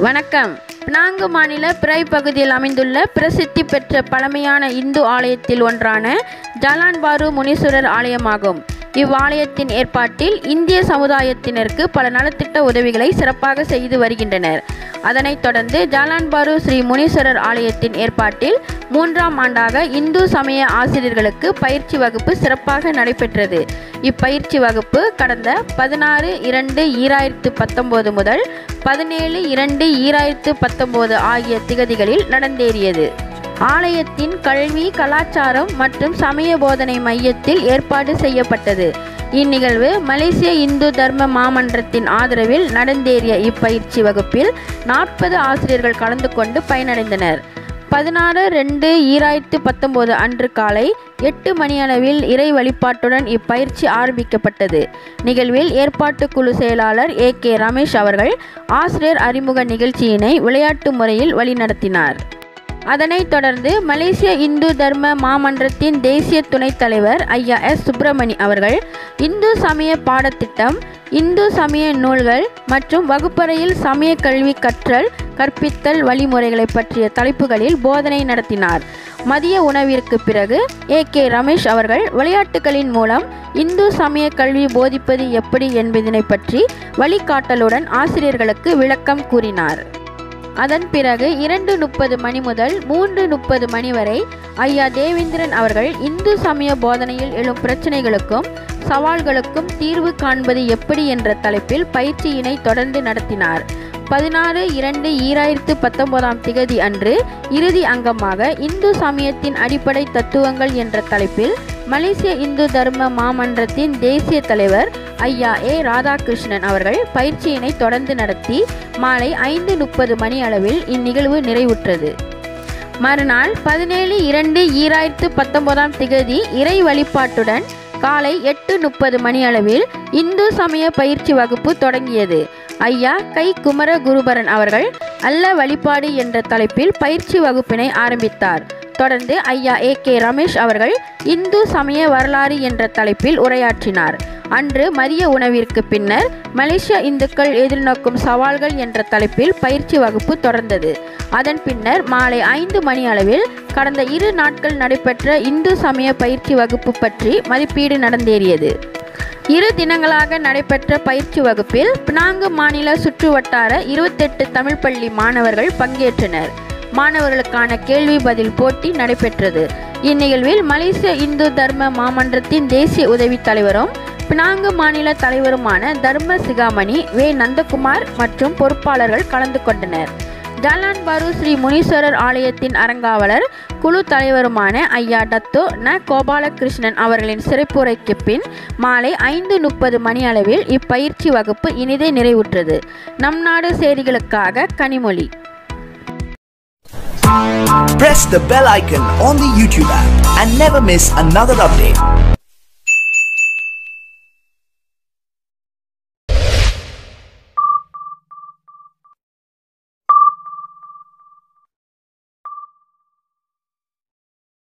வணக்கம் பினாங்கு மாநில பிறை பகுதியில் அமைந்துள்ள பிரசித்தி பெற்ற பழமையான இந்து ஆலயத்தில் ஒன்றான ஜலான்பாரு முனீஸ்வரர் ஆலயமாகும் இவ்வாலயத்தின் ஏற்பாட்டில் இந்திய சமுதாயத்தினருக்கு பல நலத்திட்ட உதவிகளை சிறப்பாக செய்து வருகின்றனர் அதனைத் தொடர்ந்து ஜாலான்பாரு ஸ்ரீ முனீஸ்வரர் ஆலயத்தின் ஏற்பாட்டில் மூன்றாம் ஆண்டாக இந்து சமய ஆசிரியர்களுக்கு பயிற்சி வகுப்பு சிறப்பாக நடைபெற்றது இப்பயிற்சி வகுப்பு கடந்த பதினாறு இரண்டு ஈராயிரத்து பத்தொம்போது முதல் பதினேழு இரண்டு ஈராயிரத்து பத்தொம்போது ஆகிய திகதிகளில் நடந்தேறியது ஆலயத்தின் கல்வி கலாச்சாரம் மற்றும் சமய போதனை மையத்தில் ஏற்பாடு செய்யப்பட்டது இந்நிகழ்வு மலேசிய இந்து தர்ம மாமன்றத்தின் ஆதரவில் நடந்தேறிய இப்பயிற்சி வகுப்பில் நாற்பது ஆசிரியர்கள் கலந்து கொண்டு பயனடைந்தனர் பதினாறு ரெண்டு ஈராயிரத்து பத்தொம்போது அன்று காலை எட்டு மணியளவில் இறை வழிபாட்டுடன் இப்பயிற்சி ஆரம்பிக்கப்பட்டது நிகழ்வில் ஏற்பாட்டு குழு செயலாளர் ஏ கே ரமேஷ் அவர்கள் ஆசிரியர் அறிமுக நிகழ்ச்சியினை விளையாட்டு முறையில் வழிநடத்தினார் அதனைத் தொடர்ந்து மலேசிய இந்து தர்ம மாமன்றத்தின் தேசிய துணைத் தலைவர் ஐயா எஸ் சுப்பிரமணி அவர்கள் இந்து சமய பாடத்திட்டம் இந்து சமய நூல்கள் மற்றும் வகுப்பறையில் சமய கல்வி கற்றல் கற்பித்தல் வழிமுறைகளை பற்றிய தலைப்புகளில் போதனை நடத்தினார் மதிய உணவிற்கு பிறகு ஏ கே ரமேஷ் அவர்கள் விளையாட்டுகளின் மூலம் இந்து சமய கல்வி போதிப்பது எப்படி என்பதனை பற்றி வழிகாட்டலுடன் ஆசிரியர்களுக்கு விளக்கம் கூறினார் அதன் பிறகு இரண்டு முப்பது மணி முதல் மூன்று முப்பது மணி வரை ஐயா தேவேந்திரன் அவர்கள் இந்து சமய போதனையில் எழும் பிரச்சனைகளுக்கும் சவால்களுக்கும் தீர்வு காண்பது எப்படி என்ற தலைப்பில் பயிற்சியினை தொடர்ந்து நடத்தினார் பதினாறு இரண்டு ஈராயிரத்து பத்தொன்பதாம் திகதி அன்று இறுதி அங்கமாக இந்து சமயத்தின் அடிப்படை தத்துவங்கள் என்ற தலைப்பில் மலேசிய இந்து தர்ம மாமன்றத்தின் தேசிய தலைவர் ஐயா ஏ ராதாகிருஷ்ணன் அவர்கள் பயிற்சியினை தொடர்ந்து நடத்தி மாலை ஐந்து முப்பது மணி அளவில் இந்நிகழ்வு நிறைவுற்றது மறுநாள் பதினேழு இரண்டு ஈராயிரத்து பத்தொன்பதாம் திகதி இறை வழிபாட்டுடன் காலை எட்டு முப்பது மணி அளவில் இந்து சமய பயிற்சி வகுப்பு தொடங்கியது ஐயா கை குமர குருபரன் அவர்கள் அல்ல வழிபாடு என்ற தலைப்பில் பயிற்சி வகுப்பினை ஆரம்பித்தார் தொடர்ந்து ஐயா ஏ கே ரமேஷ் அவர்கள் இந்து சமய வரலாறு என்ற தலைப்பில் உரையாற்றினார் அன்று மதிய உணவிற்கு பின்னர் மலேசிய இந்துக்கள் எதிர்நோக்கும் சவால்கள் என்ற தலைப்பில் பயிற்சி வகுப்பு தொடர்ந்தது அதன் பின்னர் மாலை ஐந்து மணி அளவில் கடந்த இரு நாட்கள் நடைபெற்ற இந்து சமய பயிற்சி வகுப்பு பற்றி மதிப்பீடு நடந்தேறியது இரு தினங்களாக நடைபெற்ற பயிற்சி வகுப்பில் பினாங்கு மாநில சுற்றுவட்டார இருபத்தெட்டு தமிழ் பள்ளி மாணவர்கள் பங்கேற்றனர் மாணவர்களுக்கான கேள்வி பதில் போட்டி நடைபெற்றது இந்நிகழ்வில் மலேசிய இந்து தர்ம மாமன்றத்தின் தேசிய உதவித் தலைவரும் பினாங்கு மாநில தலைவருமான தர்ம சிகாமணி வே நந்தகுமார் மற்றும் பொறுப்பாளர்கள் கலந்து கொண்டனர் ஜாலான் பாரு ஸ்ரீ முனீஸ்வரர் ஆலயத்தின் அறங்காவலர் குழு தலைவருமான ஐயா டத்தோ ந கோபாலகிருஷ்ணன் அவர்களின் சிறப்புரைக்கு பின் மாலை ஐந்து முப்பது மணி அளவில் இப்பயிற்சி வகுப்பு இனிதே நிறைவுற்றது நம் நாடு செய்திகளுக்காக Kanimozhi Press the bell icon on the YouTube app and never miss another update.